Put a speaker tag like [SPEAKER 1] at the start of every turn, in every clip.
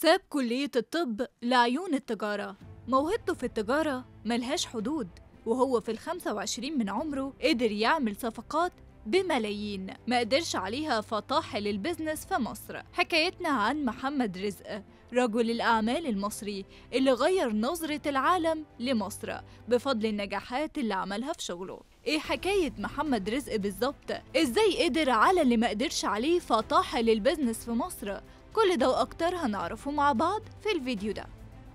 [SPEAKER 1] ساب كلية الطب لعيون التجارة موهبته في التجارة ملهاش حدود وهو في الخمسة وعشرين من عمره قدر يعمل صفقات بملايين ما قدرش عليها فطاحل البزنس في مصر حكايتنا عن محمد رزق رجل الأعمال المصري اللي غير نظرة العالم لمصر بفضل النجاحات اللي عملها في شغله ايه حكاية محمد رزق بالظبط ازاي قدر على اللي ما قدرش عليه فطاحل البزنس في مصر كل ده وأكتر هنعرفه مع بعض في الفيديو ده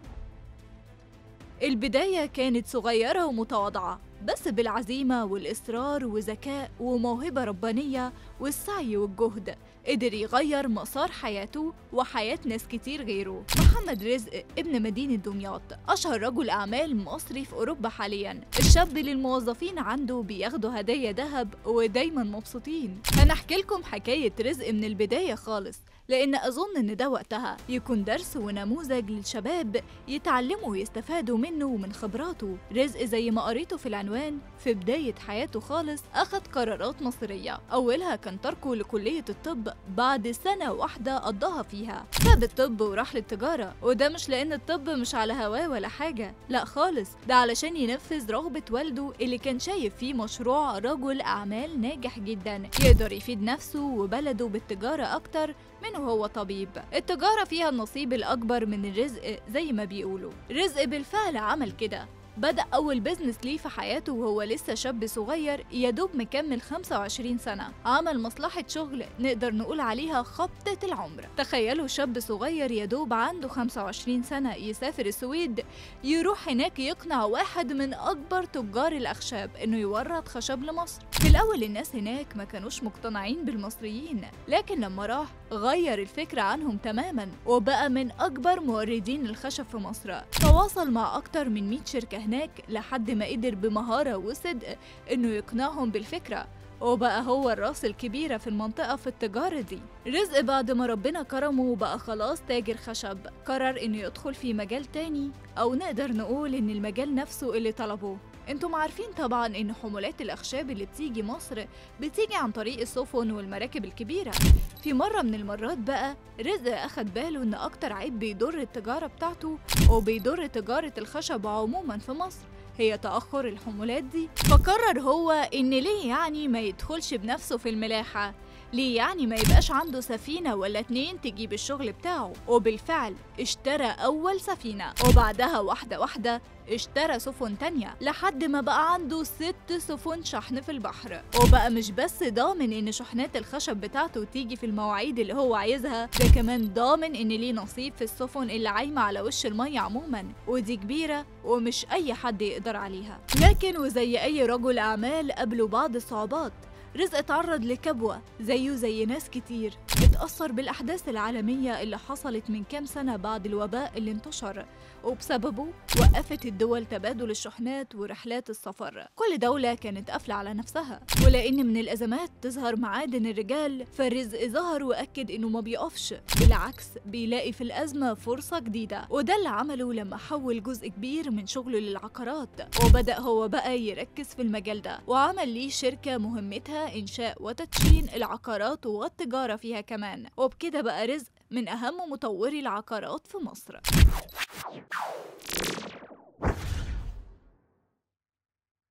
[SPEAKER 1] البداية كانت صغيرة ومتواضعة بس بالعزيمة والإصرار وذكاء وموهبة ربانية والسعي والجهد قدر يغير مسار حياته وحياة ناس كتير غيره محمد رزق ابن مدينة دمياط أشهر رجل أعمال مصري في أوروبا حاليا الشاب اللي الموظفين عنده بياخدوا هدايا ذهب ودايما مبسوطين هنحكي لكم حكاية رزق من البداية خالص لأن أظن إن ده وقتها يكون درس ونموذج للشباب يتعلموا ويستفادوا منه ومن خبراته رزق زي ما قريته في العنوان في بداية حياته خالص أخد قرارات مصيرية أولها كان تركه لكلية الطب بعد سنة واحدة قضاها فيها ساب الطب وراح للتجارة وده مش لأن الطب مش على هواه ولا حاجة لا خالص ده علشان ينفذ رغبة والده اللي كان شايف فيه مشروع رجل أعمال ناجح جدا يقدر يفيد نفسه وبلده بالتجارة أكتر من وهو طبيب التجارة فيها النصيب الأكبر من الرزق زي ما بيقولوا رزق بالفعل عمل كده بدأ أول بزنس ليه في حياته وهو لسه شاب صغير يدوب مكمل 25 سنة عمل مصلحة شغل نقدر نقول عليها خبطة العمر تخيلوا شاب صغير يدوب عنده 25 سنة يسافر السويد يروح هناك يقنع واحد من أكبر تجار الأخشاب إنه يورد خشب لمصر في الأول الناس هناك ما كانوش مقتنعين بالمصريين لكن لما راح غير الفكرة عنهم تماما وبقى من أكبر موردين الخشب في مصر تواصل مع أكتر من 100 شركة هناك لحد ما قدر بمهارة وصدق إنه يقنعهم بالفكرة وبقى هو الراس الكبيرة في المنطقة في التجارة دي رزق بعد ما ربنا كرمه وبقى خلاص تاجر خشب قرر إنه يدخل في مجال تاني أو نقدر نقول إن المجال نفسه اللي طلبه انتم عارفين طبعا ان حمولات الاخشاب اللي بتيجي مصر بتيجي عن طريق السفن والمراكب الكبيره في مره من المرات بقى رزق اخد باله ان اكتر عيب بيضر التجاره بتاعته وبيضر تجاره الخشب عموما في مصر هي تأخر الحمولات دي فقرر هو إن ليه يعني ما يدخلش بنفسه في الملاحة ليه يعني ما يبقاش عنده سفينة ولا اتنين تجيب الشغل بتاعه وبالفعل اشترى أول سفينة وبعدها واحدة واحدة اشترى سفن تانية لحد ما بقى عنده ست سفن شحن في البحر وبقى مش بس ضامن ان شحنات الخشب بتاعته تيجي في المواعيد اللي هو عايزها ده كمان ضامن ان ليه نصيب في السفن اللي عايمة على وش المية عموما ودي كبيرة ومش اي حد يقدر عليها لكن وزي اي رجل اعمال قابله بعض الصعوبات رزق اتعرض لكبوة زيه زي ناس كتير اتأثر بالأحداث العالمية اللي حصلت من كام سنة بعد الوباء اللي انتشر وبسببه وقفت الدول تبادل الشحنات ورحلات السفر كل دولة كانت قافلة على نفسها ولأن من الأزمات تظهر معادن الرجال فالرزق ظهر وأكد إنه ما بيقفش بالعكس بيلاقي في الأزمة فرصة جديدة وده اللي عمله لما حول جزء كبير من شغله للعقارات وبدأ هو بقى يركز في المجال ده وعمل ليه شركة مهمتها إنشاء وتدشين العقارات والتجارة فيها كمان وبكده بقى رزق من أهم مطوري العقارات في مصر